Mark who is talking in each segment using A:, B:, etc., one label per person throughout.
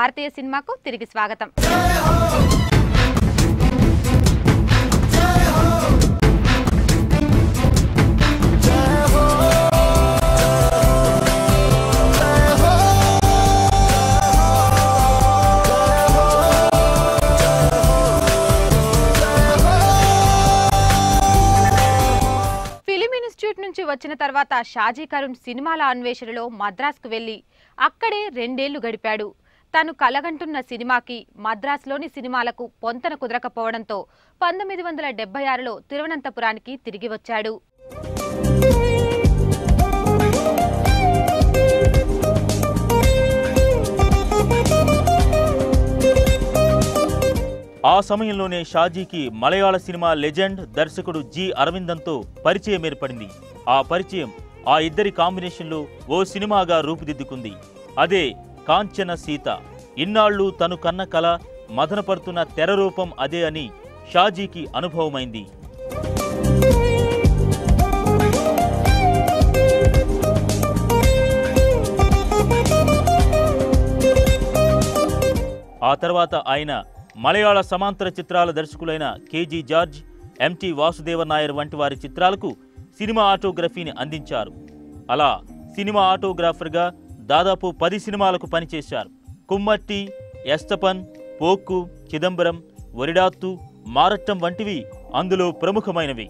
A: భారతీయ సినిమాకు తిరిగి స్వాగతం ఫిలిం ఇన్స్టిట్యూట్ నుంచి వచ్చిన తర్వాత షాజీ కరుణ్ సినిమాల అన్వేషణలో మద్రాసుకు వెళ్లి అక్కడే రెండేళ్లు గడిపాడు తను కలగంటున్న సినిమాకి మద్రాసులోని సినిమాలకు పొంతన కుదరకపోవడంతో పంతొమ్మిది వందల డెబ్బై ఆరులో తిరువనంతపురానికి తిరిగి వచ్చాడు
B: ఆ సమయంలోనే షాజీకి మలయాళ సినిమా లెజెండ్ దర్శకుడు జి అరవిందంతో పరిచయం ఏర్పడింది ఆ పరిచయం ఆ ఇద్దరి కాంబినేషన్లో ఓ సినిమాగా రూపుదిద్దుకుంది అదే కాంచన సీత ఇన్నాళ్ళు తను కన్న కల మదనపడుతున్న తెర రూపం అదే అని షాజీకి అనుభవమైంది ఆ తర్వాత ఆయన మలయాళ సమాంతర చిత్రాల దర్శకులైన కేజీ జార్జ్ ఎంటి వాసుదేవన్ నాయర్ వంటి వారి చిత్రాలకు సినిమా ఆటోగ్రఫీని అందించారు అలా సినిమా ఆటోగ్రాఫర్గా దాదాపు పది సినిమాలకు పనిచేశారు కుమ్మట్టి ఎస్తపన్ పోక్కు చిదంబరం ఒరిడాత్తు మారట్టం వంటివి అందులో ప్రముఖమైనవి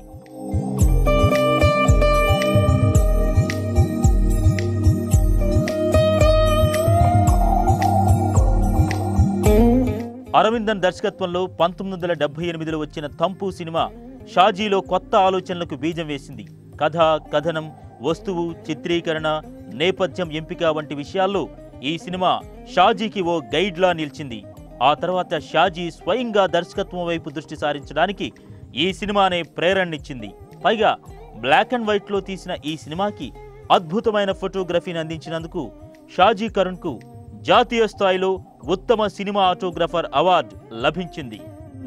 B: అరవిందన్ దర్శకత్వంలో పంతొమ్మిది వందల డెబ్బై ఎనిమిదిలో వచ్చిన తంపు సినిమా షాజీలో కొత్త ఆలోచనలకు బీజం వేసింది కథ కథనం వస్తువు చిత్రీకరణ నేపథ్యం ఎంపిక వంటి విషయాల్లో ఈ సినిమా షాజీకి ఓ గైడ్లా నిలిచింది ఆ తర్వాత షాజీ స్వయంగా దర్శకత్వం వైపు దృష్టి సారించడానికి ఈ సినిమానే ప్రేరణనిచ్చింది పైగా బ్లాక్ అండ్ వైట్లో తీసిన ఈ సినిమాకి అద్భుతమైన ఫోటోగ్రఫీని అందించినందుకు షాజీ కరుణ్కు జాతీయ స్థాయిలో ఉత్తమ సినిమా ఆటోగ్రాఫర్ అవార్డు లభించింది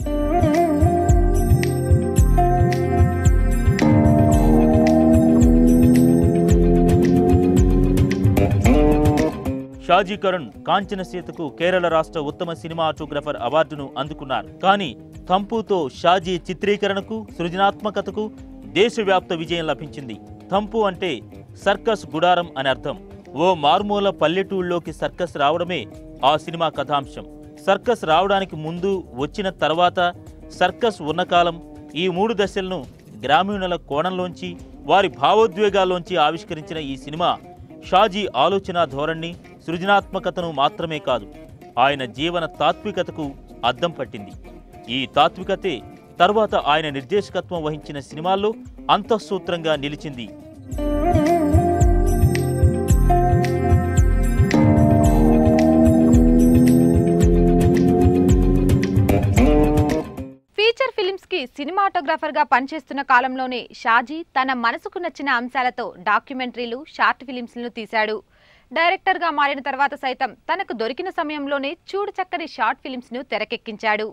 B: షాజీ కరుణ్ కాంచన సీతకు కేరళ రాష్ట్ర ఉత్తమ సినిమా ఆటోగ్రాఫర్ అవార్డును అందుకున్నారు కానీ తంపుతో షాజీ చిత్రీకరణకు సృజనాత్మకతకు దేశవ్యాప్త విజయం లభించింది తంపు అంటే సర్కస్ గుడారం అని అర్థం ఓ మారుమూల పల్లెటూళ్ళలోకి సర్కస్ రావడమే ఆ సినిమా కథాంశం సర్కస్ రావడానికి ముందు వచ్చిన తర్వాత సర్కస్ ఉన్నకాలం ఈ మూడు దశలను గ్రామీణుల కోణంలోంచి వారి భావోద్వేగాల్లోంచి ఆవిష్కరించిన ఈ సినిమా షాజీ ఆలోచన ధోరణి సృజనాత్మకతను మాత్రమే కాదు ఆయన జీవన తాత్వికతకు అద్దం పట్టింది ఈ తాత్వికతే తర్వాత ఆయన నిర్దేశకత్వం వహించిన సినిమాల్లో అంతఃసూత్రంగా నిలిచింది
A: ఫీచర్ ఫిలిమ్స్ కి సినిమాటోగ్రాఫర్ గా పనిచేస్తున్న కాలంలోనే షాజీ తన మనసుకు నచ్చిన అంశాలతో డాక్యుమెంటరీలు షార్ట్ ఫిలిమ్స్ లను తీశాడు డైరెక్టర్ గా మారిన తర్వాత సైతం తనకు దొరికిన సమయంలోనే చూడు చక్కని షార్ట్ ఫిలిమ్స్ ను తెరకెక్కించాడు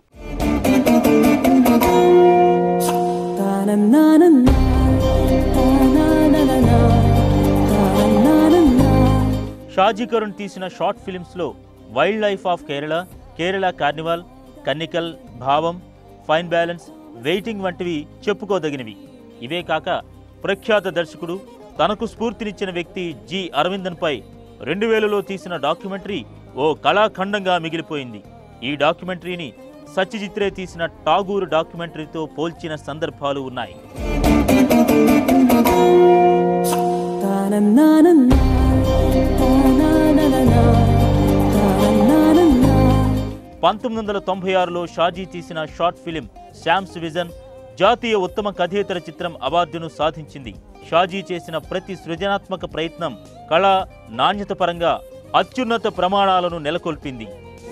B: షాజీ కరుణ్ తీసిన షార్ట్ ఫిలిమ్స్లో wildlife of Kerala Kerala carnival కన్నికల్ భావం ఫైన్ బ్యాలెన్స్ వెయిటింగ్ వంటివి చెప్పుకోదగినవి ఇవే కాక ప్రఖ్యాత దర్శకుడు తనకు స్ఫూర్తినిచ్చిన వ్యక్తి జి అరవిందన్పై రెండు వేలలో తీసిన డాక్యుమెంటరీ ఓ కళాఖండంగా మిగిలిపోయింది ఈ డాక్యుమెంటరీని సత్యజిత్రే తీసిన టాగూర్ డాక్యుమెంటరీతో పోల్చిన సందర్భాలు ఉన్నాయి పంతొమ్మిది వందల తొంభై ఆరులో షాజీ తీసిన షార్ట్ ఫిలిం శామ్స్ విజన్ జాతీయ ఉత్తమ కథేతర చిత్రం అవార్డును సాధించింది షాజీ చేసిన ప్రతి సృజనాత్మక ప్రయత్నం కళ నాణ్యత పరంగా అత్యున్నత ప్రమాణాలను నెలకొల్పింది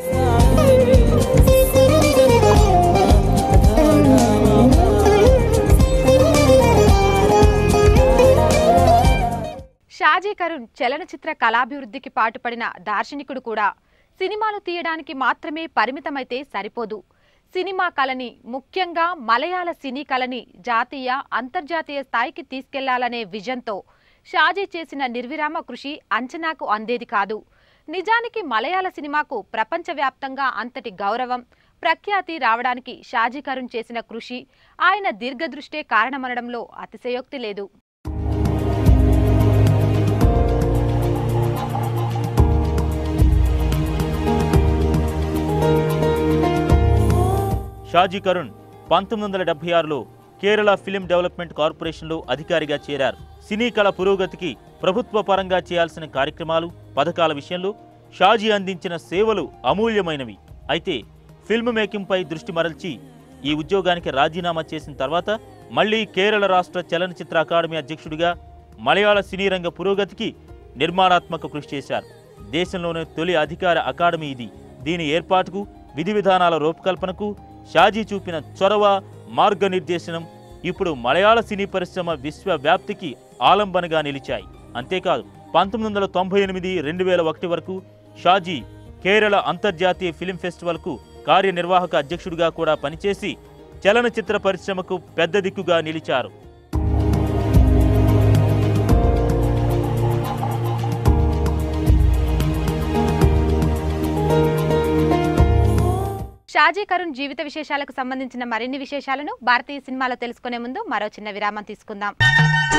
A: షాజీ కరుణ్ చలనచిత్ర కళాభివృద్ధికి పాటుపడిన దార్శనికుడు కూడా సినిమాలు తీయడానికి మాత్రమే పరిమితమైతే సరిపోదు సినిమా కళని ముఖ్యంగా మలయాళ సినీ కళని జాతీయ అంతర్జాతీయ స్థాయికి తీసుకెళ్లాలనే విజన్తో షాజీ చేసిన నిర్విరామ కృషి అంచనాకు అందేది కాదు నిజానికి మలయాళ సినిమాకు ప్రపంచవ్యాప్తంగా అంతటి గౌరవం ప్రఖ్యాతి రావడానికి షాజీ కరుణ్ చేసిన కృషి ఆయన దీర్ఘదృష్టే కారణమనడంలో అతిశయోక్తి లేదు
B: షాజీ కరుణ్ పంతొమ్మిది వందల డెబ్బై ఆరులో కేరళ ఫిలిం డెవలప్మెంట్ కార్పొరేషన్లో అధికారిగా చేరారు సినీ కళ పురోగతికి ప్రభుత్వ పరంగా చేయాల్సిన కార్యక్రమాలు పథకాల విషయంలో షాజీ అందించిన సేవలు అమూల్యమైనవి అయితే ఫిల్మ్ మేకింగ్పై దృష్టి మరల్చి ఈ ఉద్యోగానికి రాజీనామా చేసిన తర్వాత మళ్లీ కేరళ రాష్ట్ర చలనచిత్ర అకాడమీ అధ్యక్షుడిగా మలయాళ సినీ రంగ పురోగతికి నిర్మాణాత్మక కృషి చేశారు దేశంలోనే తొలి అధికార అకాడమీ ఇది దీని ఏర్పాటుకు విధి విధానాల రూపకల్పనకు షాజీ చూపిన చొరవ మార్గనిర్దేశనం ఇప్పుడు మలయాళ సినీ పరిశ్రమ విశ్వవ్యాప్తికి ఆలంబనగా నిలిచాయి అంతేకాదు పంతొమ్మిది వందల తొంభై ఎనిమిది రెండు వేల ఒకటి వరకు షాజీ కేరళ అంతర్జాతీయ ఫిలిం ఫెస్టివల్కు కార్యనిర్వాహక అధ్యక్షుడిగా కూడా పనిచేసి చలనచిత్ర పరిశ్రమకు పెద్ద దిక్కుగా నిలిచారు
A: షాజీ కరుణ్ జీవిత విశేషాలకు సంబంధించిన మరిన్ని విశేషాలను భారతీయ సినిమాలో తెలుసుకునే ముందు మరో చిన్న విరామం తీసుకుందాం